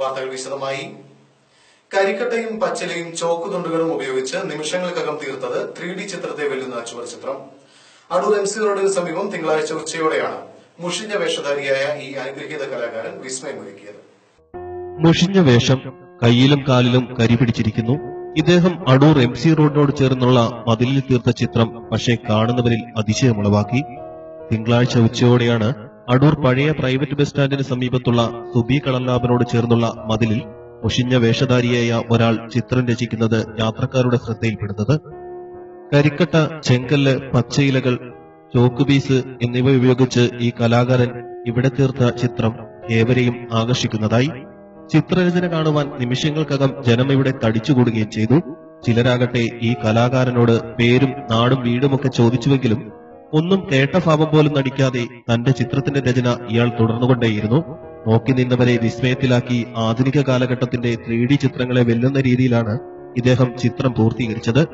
വാർത്തകൾ വിശദമായി കരിക്കട്ടയും പച്ചിലയും ചോക്കുതുണ്ടുകളും ഉപയോഗിച്ച് നിമിഷങ്ങൾക്കകം തീർത്തത് ത്രീ ഡി ചിത്രത്തെ വെല്ലുന്ന ചുവർ ചിത്രം അടൂർ എം സി റോഡിന് സമീപം തിങ്കളാഴ്ച ഉച്ചയോടെയാണ് മുഷിഞ്ഞ വേഷധാരിയായ ഈ അനുഗ്രഹീത കലാകാരൻ വിസ്മയമൊരുക്കിയത് മുഷിഞ്ഞ വേഷം കയ്യിലും കാലിലും കരി പിടിച്ചിരിക്കുന്നു ഇദ്ദേഹം അടൂർ എം സി റോഡിനോട് ചേർന്നുള്ള മതിലിൽ തീർത്ത ചിത്രം പക്ഷേ കാണുന്നവരിൽ അതിശയമുളവാക്കി തിങ്കളാഴ്ച ഉച്ചയോടെയാണ് അടൂർ പഴയ പ്രൈവറ്റ് ബസ് സ്റ്റാൻഡിന് സമീപത്തുള്ള സുബി കളല്ലാബിനോട് ചേർന്നുള്ള മതിലിൽ മുഷിഞ്ഞ വേഷധാരിയായ ഒരാൾ ചിത്രം രചിക്കുന്നത് യാത്രക്കാരുടെ ശ്രദ്ധയിൽപ്പെടുന്നത് കരിക്കട്ട ചെങ്കല്ല് പച്ചയിലകൾ ചോക്കുപീസ് എന്നിവ ഉപയോഗിച്ച് ഈ കലാകാരൻ ഇവിടെ തീർത്ത ചിത്രം ഏവരെയും ആകർഷിക്കുന്നതായി ചിത്രരചന കാണുവാൻ നിമിഷങ്ങൾക്കകം ജനം ഇവിടെ തടിച്ചുകൂടുകയും ചെയ്തു ചിലരാകട്ടെ ഈ കലാകാരനോട് പേരും നാടും വീടുമൊക്കെ ചോദിച്ചുവെങ്കിലും ഒന്നും കേട്ട ഭാവം പോലും നടിക്കാതെ തന്റെ ചിത്രത്തിന്റെ രചന ഇയാൾ തുടർന്നുകൊണ്ടേയിരുന്നു നോക്കി നിന്നവരെ വിസ്മയത്തിലാക്കി ആധുനിക കാലഘട്ടത്തിന്റെ ത്രീ ഡി ചിത്രങ്ങളെ വെല്ലുന്ന രീതിയിലാണ് ഇദ്ദേഹം ചിത്രം പൂർത്തീകരിച്ചത്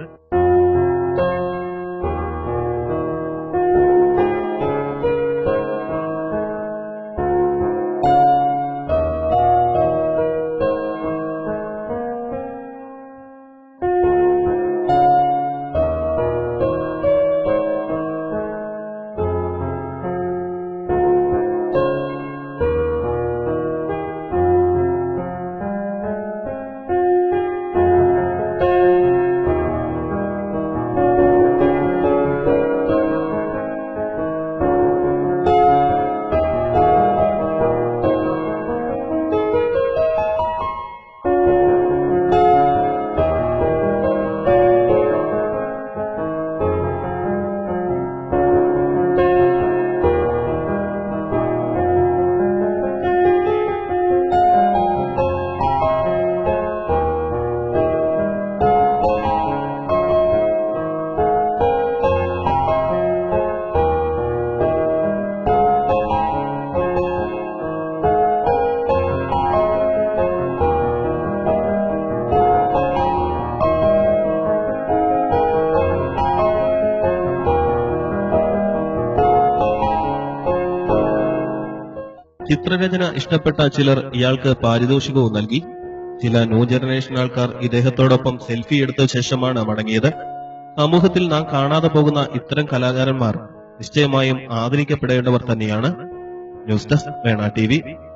ചിത്രരചന ഇഷ്ടപ്പെട്ട ചിലർ ഇയാൾക്ക് പാരിതോഷികവും നൽകി ചില ന്യൂ ജനറേഷൻ ആൾക്കാർ ഇദ്ദേഹത്തോടൊപ്പം സെൽഫി എടുത്ത ശേഷമാണ് മടങ്ങിയത് സമൂഹത്തിൽ നാം കാണാതെ പോകുന്ന ഇത്തരം കലാകാരന്മാർ നിശ്ചയമായും ആദരിക്കപ്പെടേണ്ടവർ തന്നെയാണ് ന്യൂസ് ഡെസ്ക് വേണ ടി